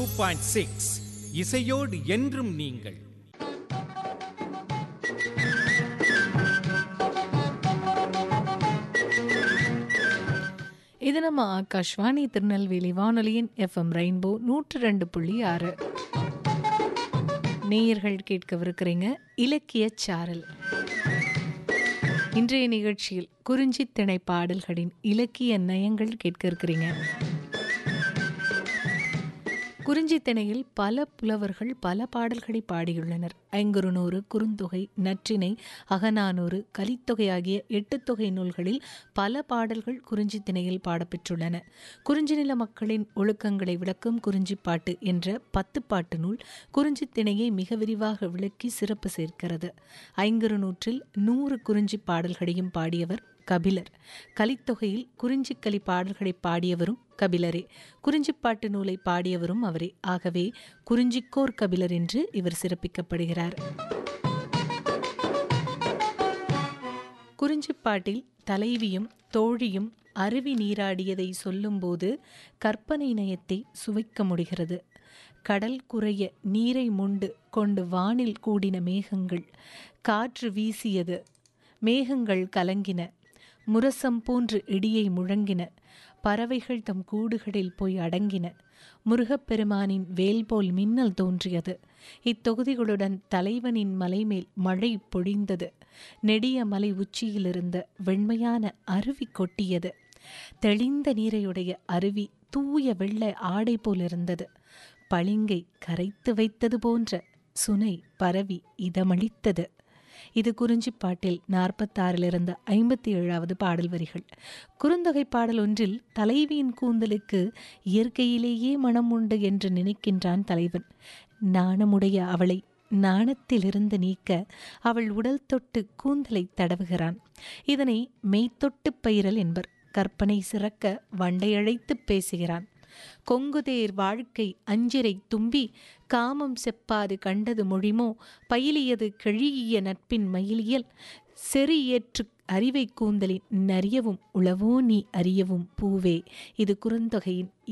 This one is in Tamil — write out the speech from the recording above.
டூ பாயிண்ட் சிக்ஸ் இசையோடு என்றும் நீங்கள் இது நம்ம ஆகாஷ்வாணி திருநெல்வேலி வானொலியின் எஃப்எம் ரெயின்போ நூற்று ரெண்டு புள்ளி ஆறு நேயர்கள் கேட்கவிருக்கிறீங்க இலக்கிய சாரல் இன்றைய நிகழ்ச்சியில் குறிஞ்சி திணை பாடல்களின் இலக்கிய நயங்கள் கேட்க இருக்கிறீங்க குறிஞ்சி திணையில் பல புலவர்கள் பல பாடல்களை பாடியுள்ளனர் ஐங்குறுநூறு குறுந்தொகை நற்றிணை அகநானூறு கலித்தொகை ஆகிய எட்டு தொகை நூல்களில் பல பாடல்கள் குறிஞ்சி திணையில் பாடப்பெற்றுள்ளன குறிஞ்சி நில மக்களின் ஒழுக்கங்களை விளக்கும் குறிஞ்சிப்பாட்டு என்ற பத்து பாட்டு நூல் குறிஞ்சி திணையை மிக விரிவாக விளக்கி சிறப்பு சேர்க்கிறது ஐங்குறுநூற்றில் நூறு குறிஞ்சி பாடல்களையும் பாடியவர் கபிலர் கலித்தொகையில் குறிஞ்சிக்கலி பாடல்களை பாடியவரும் கபிலரே குறிஞ்சிப்பாட்டு நூலை பாடியவரும் அவரே ஆகவே குறிஞ்சிக்கோர் கபிலர் என்று இவர் சிறப்பிக்கப்படுகிறார் குறிஞ்சிப்பாட்டில் தலைவியும் தோழியும் அருவி நீராடியதை சொல்லும்போது கற்பனை நயத்தை சுவைக்க முடிகிறது கடல் குறைய நீரை முண்டு கொண்டு வானில் கூடின மேகங்கள் காற்று வீசியது மேகங்கள் கலங்கின முரசம் போன்று இடியை முழங்கின பறவைகள் தம் கூடுகளில் போய் அடங்கின முருகப்பெருமானின் வேல் போல் மின்னல் தோன்றியது இத்தொகுதிகளுடன் தலைவனின் மலைமேல் மழை பொழிந்தது நெடிய மலை உச்சியிலிருந்த வெண்மையான அருவி கொட்டியது தெளிந்த நீரையுடைய அருவி தூய வெள்ளை ஆடை போல் இருந்தது பளிங்கை கரைத்து வைத்தது போன்ற சுனை பரவி இதமளித்தது இது குறிஞ்சிப்பாட்டில் நாற்பத்தாறிலிருந்து ஐம்பத்தி ஏழாவது பாடல் வரிகள் குறுந்தொகை பாடல் ஒன்றில் தலைவியின் கூந்தலுக்கு இயற்கையிலேயே மனம் உண்டு என்று நினைக்கின்றான் தலைவன் நாணமுடைய அவளை நாணத்திலிருந்து நீக்க அவள் உடல் தொட்டு கூந்தலை தடவுகிறான் இதனை மெய்த்தொட்டு பயிரல் என்பர் கற்பனை சிறக்க வண்டையழைத்து பேசுகிறான் கொங்குதேர் வாழ்க்கை அஞ்சிரை தும்பி காமம் செப்பாது கண்டது மொழிமோ பயிலியது கெழிய நட்பின் மயிலியல் செறியேற்று அறிவை கூந்தலின் நறியவும் உளவோ நீ அறியவும் பூவே இது குறுந்தொகையின்